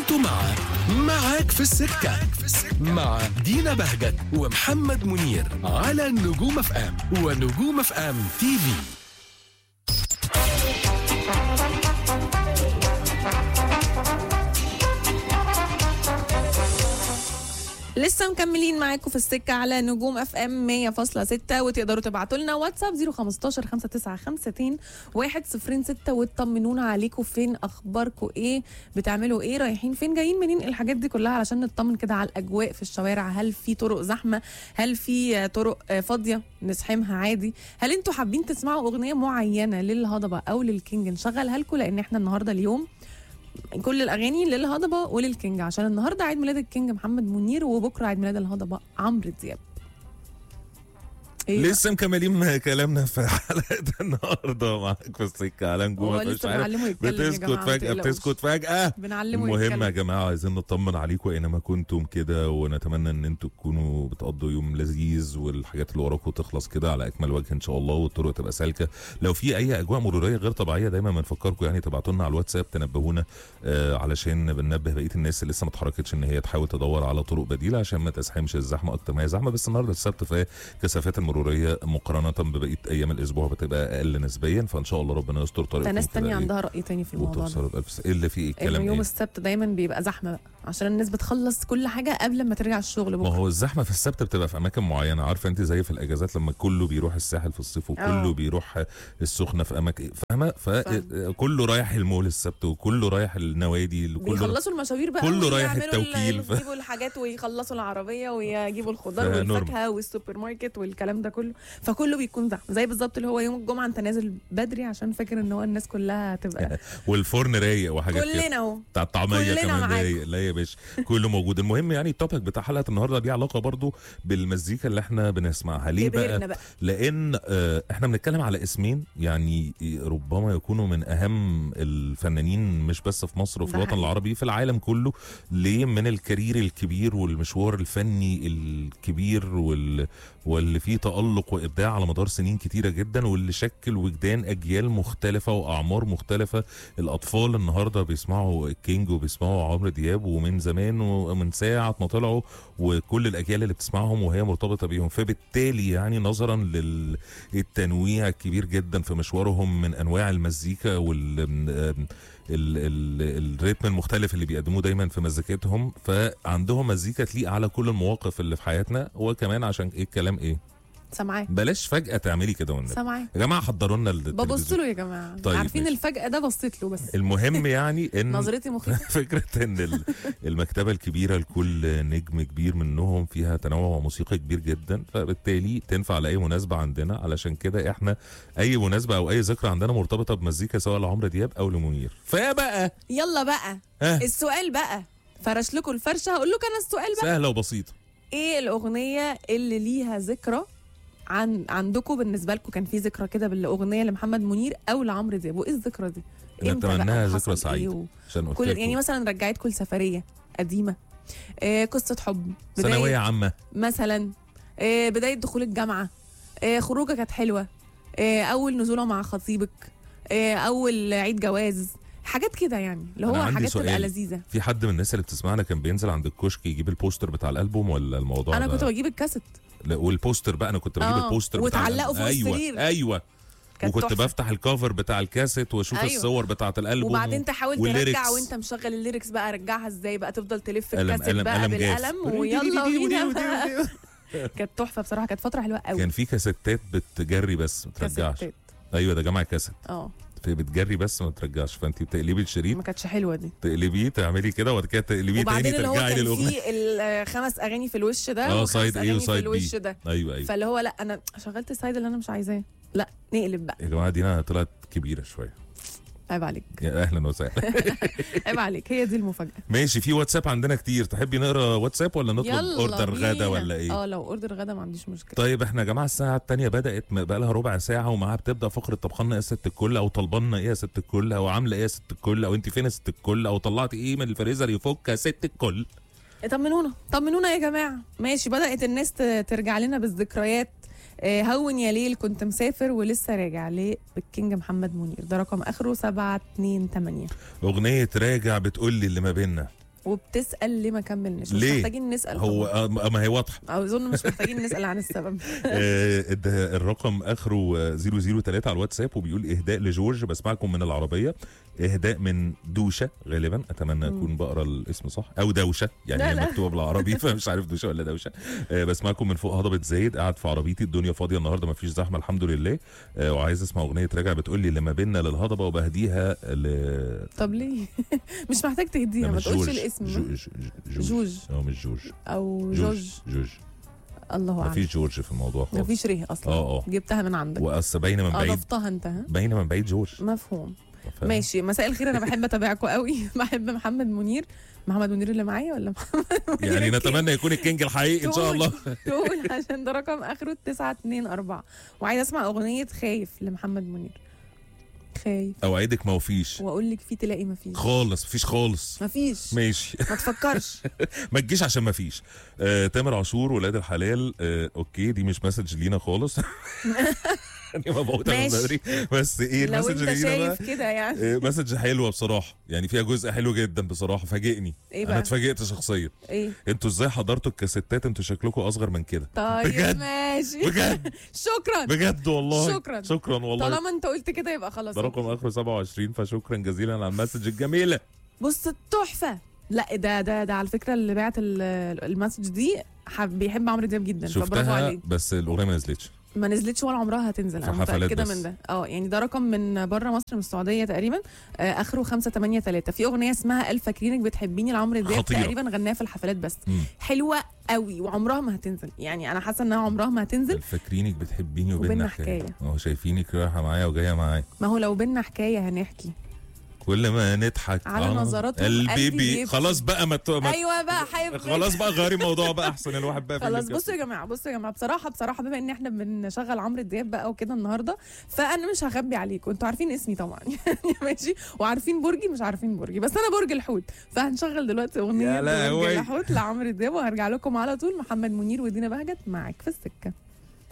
انتوا مع معاك في السكة مع دينا بهجت ومحمد منير على نجوم اف ام ونجوم اف ام تي في لسه مكملين معاكم في السكة على نجوم اف ام 100.6 وتقدروا تبعتوا لنا واتساب 015 5952 106 وتطمنونا عليكم فين اخباركم ايه بتعملوا ايه رايحين فين جايين منين الحاجات دي كلها علشان نطمن كده على الاجواء في الشوارع هل في طرق زحمة هل في آه، طرق آه، فاضية نزحمها عادي هل انتوا حابين تسمعوا اغنية معينة للهضبة او للكينج نشغلها لكم لان احنا النهارده اليوم كل الاغاني للهضبه وللكينج عشان النهارده عيد ميلاد الكينج محمد منير وبكره عيد ميلاد الهضبه عمرو دياب إيه لسه مكملين كلامنا في حلقه النهارده معاك في السكه على نجوم هو مش لسه عارف بنعلمه يتكلم يا بتسكت جماعة، ما فجاه تقلقوش. بتسكت فجاه بنعلمه المهم يا يتكلم. جماعه عايزين نطمن عليكم اينما كنتم كده ونتمنى ان انتم تكونوا بتقضوا يوم لذيذ والحاجات اللي وراكم تخلص كده على اكمل وجه ان شاء الله والطرق تبقى سالكه لو في اي اجواء مروريه غير طبيعيه دايما بنفكركم يعني تبعتوا لنا على الواتساب تنبهونا آه علشان بننبه بقيه الناس اللي لسه ما اتحركتش ان هي تحاول تدور على طرق بديله عشان ما تزحمش الزحمه اكتر ما هي زحمه بس النهارده السبت فكثافات المروريه مقارنه ببقيه ايام الاسبوع بتبقى اقل نسبيا فان شاء الله ربنا يستر ده طريقكم ناس كده تانية إيه، عندها رأي تاني في الموضوع ده وتوصلوا بألف س- ايه اللي فيه إيه إنه الكلام يوم ايه السبت دايما بيبقى زحمه بقى عشان الناس بتخلص كل حاجه قبل ما ترجع الشغل ما بكره هو الزحمه في السبت بتبقى في اماكن معينه عارفه انت زي في الاجازات لما كله بيروح الساحل في الصيف وكله آه. بيروح السخنه في اماكن فاهمه فكله رايح المول السبت وكله رايح النوادي كله بيخلصوا المشاوير بقى كله رايح ويعملوا ال- التوكيل، ف- يجيبوا الحاجات ويخلصوا العربيه ويجيبوا الخضار فنورمال. والفاكهه والسوبر ماركت والكلام ده كله فكله بيكون زحمه زي بالظبط اللي هو يوم الجمعه انت نازل بدري عشان فاكر ان هو الناس كلها هتبقى والفرن رايق وحاجات كده كلنا اهو بتاع الطعميه كلنا كمان معاكم. رايق لا يا باشا كله موجود المهم يعني التوبيك بتاع حلقه النهارده ليه علاقه برضو بالمزيكا اللي احنا بنسمعها ليه ابهرنا بقى بقى لان آه، احنا بنتكلم على اسمين يعني ربما يكونوا من اهم الفنانين مش بس في مصر وفي ده الوطن حقيقي. العربي في العالم كله ليه من الكارير الكبير والمشوار الفني الكبير وال واللي فيه تألق وإبداع على مدار سنين كتيرة جدا واللي شكل وجدان أجيال مختلفة وأعمار مختلفة الأطفال النهاردة بيسمعوا الكينج وبيسمعوا عمرو دياب ومن زمان ومن ساعة ما طلعوا وكل الأجيال اللي بتسمعهم وهي مرتبطة بيهم فبالتالي يعني نظرا للتنويع الكبير جدا في مشوارهم من أنواع المزيكا وال ال ال الريتم المختلف اللي بيقدموه دايما في مزيكتهم فعندهم مزيكا تليق على كل المواقف اللي في حياتنا وكمان عشان ايه الكلام ايه سامعاه بلاش فجأة تعملي كده والنبي سامعاه يا جماعة حضروا لنا ببص التلفزيون له يا جماعه طيب، عارفين ماشي. الفجأة ده بصيت له بس المهم يعني ان نظرتي مخيفه فكرة ان ال- المكتبة الكبيرة لكل نجم كبير منهم فيها تنوع موسيقي كبير جدا فبالتالي تنفع لأي مناسبة عندنا علشان كده احنا أي مناسبة أو أي ذكرى عندنا مرتبطة بمزيكا سواء لعمرو دياب أو لمنير فيا بقى يلا بقى ها السؤال بقى فرش لكم الفرشه هقول لكم انا السؤال بقى سهلة وبسيطة ايه الاغنيه اللي ليها ذكرى عن عندكم بالنسبه لكم كان في ذكرى كده بالاغنيه لمحمد منير او لعمرو دياب وايه الذكرى دي إمتى بقى نتمناها وحصل ذكرى إيه سعيدة و- عشان قلت كل لكم. يعني مثلا رجعتكم لسفريه قديمه آه قصه حب ثانوية بدايه عامة مثلا آه بدايه دخول الجامعه آه خروجه كانت حلوه آه اول نزوله مع خطيبك آه اول عيد جواز حاجات كده يعني اللي هو أنا عندي حاجات تبقى سؤال. لذيذه في حد من الناس اللي بتسمعنا كان بينزل عند الكشك يجيب البوستر بتاع الالبوم ولا الموضوع انا ده؟ كنت بجيب الكاسيت لا والبوستر بقى انا كنت بجيب آه، البوستر بتاع وتعلقه الألبوم. فوق ايوه السرير. ايوه كانت وكنت تحفة. بفتح الكفر بتاع الكاسيت واشوف أيوة. الصور بتاعه الالبوم وبعدين تحاول والليركس. ترجع وانت مشغل الليركس بقى رجعها ازاي بقى تفضل تلف قلم الكاسيت قلم بقى قلم جاف. بالقلم ويلا بينا بقى كانت تحفه بصراحه كانت فتره حلوه قوي كان في كاسيتات بتجري بس ما ترجعش كاسيتات. ايوه ده جمع كاسيت اه بتجري بس ما ترجعش فانت بتقلبي الشريط ما كانتش حلوه دي تقلبيه تعملي كده وبعد كده تقلبيه تاني وبعدين اللي هو ترجعي كان للاغنيه فيه الخمس اغاني في الوش ده اه وخمس سايد ايه أغاني وسايد في الوش بي ده ايوه ايوه فاللي هو لا انا شغلت السايد اللي انا مش عايزاه لا نقلب بقى يا جماعه دينا طلعت كبيره شويه عيب عليك يا اهلا وسهلا عيب عليك هي دي المفاجاه ماشي في واتساب عندنا كتير تحبي نقرا واتساب ولا نطلب يلا اوردر غدا بينا. ولا ايه اه لو اوردر غدا ما عنديش مشكله طيب احنا يا جماعه الساعه الثانيه بدات بقى لها ربع ساعه ومعاها بتبدا فقره طبخنا ايه يا ست الكل او طلبنا ايه يا ست الكل او عامله ايه يا ست الكل او انت فين يا ست الكل او طلعتي ايه من الفريزر يفك يا ست الكل طمنونا طمنونا يا جماعه ماشي بدات الناس ت- ترجع لنا بالذكريات آه، هون يا ليل كنت مسافر ولسه راجع ليه بالكينج محمد منير ده رقم اخره 728 اغنيه راجع بتقول لي اللي ما بينا وبتسال ليه ما كملناش مش ليه؟ محتاجين نسال هو طبعاً. آه، ما هي واضحه او اظن مش محتاجين نسال عن السبب آه، ده الرقم اخره آه، 003 على الواتساب وبيقول اهداء لجورج بسمعكم من العربيه اهداء من دوشه غالبا اتمنى اكون بقرا الاسم صح او دوشه يعني لا، هي لا. مكتوبه بالعربي فمش عارف دوشه ولا دوشه آه، بسمعكم من فوق هضبه زايد قاعد في عربيتي الدنيا فاضيه النهارده ما فيش زحمه الحمد لله آه، وعايز اسمع اغنيه راجع بتقول لي لما بينا للهضبه وبهديها ل طب ليه مش محتاج تهديها لا، ما مش تقولش جورج. الاسم جو- جو- جوج جوج اه مش جورج او جوج جوج جوج الله ما اعلم فيش جورج في الموضوع خالص مفيش ريه اصلا اه اه جبتها من عندك واصل باينه من بعيد اضفتها انت ها باينه من بعيد جورج مفهوم فاهم؟ ماشي مساء الخير انا بحب اتابعكم قوي بحب محمد منير محمد منير اللي معايا ولا محمد منير يعني الكينج؟ نتمنى يكون الكينج الحقيقي ان شاء تقول- الله تقول عشان ده رقم اخره 924 وعايز اسمع اغنيه خايف لمحمد منير خايف اوعدك ما فيش واقول لك في تلاقي ما فيش خالص مفيش خالص ما فيش ماشي ما تفكرش ما تجيش عشان ما فيش آه، تامر عاشور ولاد الحلال آه، اوكي دي مش مسج لينا خالص يعني ما بقولها من ماشي. بدري بس ايه لو المسج انت لينا بقى شايف كده يعني آه، مسج حلوه بصراحه يعني فيها جزء حلو جدا بصراحه فاجئني ايه انا بقى اتفاجئت شخصيا ايه انتوا ازاي حضرتوا الكاسيتات انتوا شكلكم اصغر من كده طيب بجد؟ ماشي بجد شكرا بجد والله شكراً. شكرا والله طالما انت قلت كده يبقى خلاص ده رقم اخره 27 فشكرا جزيلا على المسج الجميله بص التحفه لا ده ده ده على فكره اللي بعت ال- المسج دي حب بيحب عمرو دياب جدا فبرافو شفتها عليه بس الاغنيه ما نزلتش ما نزلتش ولا عمرها هتنزل في انا حفلات متاكده بس. من ده اه يعني ده رقم من بره مصر من السعوديه تقريبا آه اخره 583 في اغنيه اسمها الف فاكرينك بتحبيني لعمرو دياب خطيرة. تقريبا غناها في الحفلات بس مم. حلوه قوي وعمرها ما هتنزل يعني انا حاسه انها عمرها ما هتنزل فاكرينك بتحبيني وبيننا وبيننا حكاية. حكايه اه شايفينك رايحه معايا وجايه معايا ما هو لو بينا حكايه هنحكي كل ما نضحك على آه، نظراتهم قلبي قلبي بي بيبكي. خلاص بقى ما ت- ما ت- ايوه بقى حبيبي خلاص بقى غيري الموضوع بقى احسن الواحد بقى في خلاص اللي بصوا يا جماعه بصوا يا جماعه بصراحه بصراحه بما ان احنا بنشغل عمرو دياب بقى وكده النهارده فانا مش هخبي عليكم انتوا عارفين اسمي طبعا يعني ماشي وعارفين برجي مش عارفين برجي بس انا برج الحوت فهنشغل دلوقتي اغنيه يا برج لهوي. الحوت لعمرو دياب وهرجع لكم على طول محمد منير ودينا بهجت معاك في السكه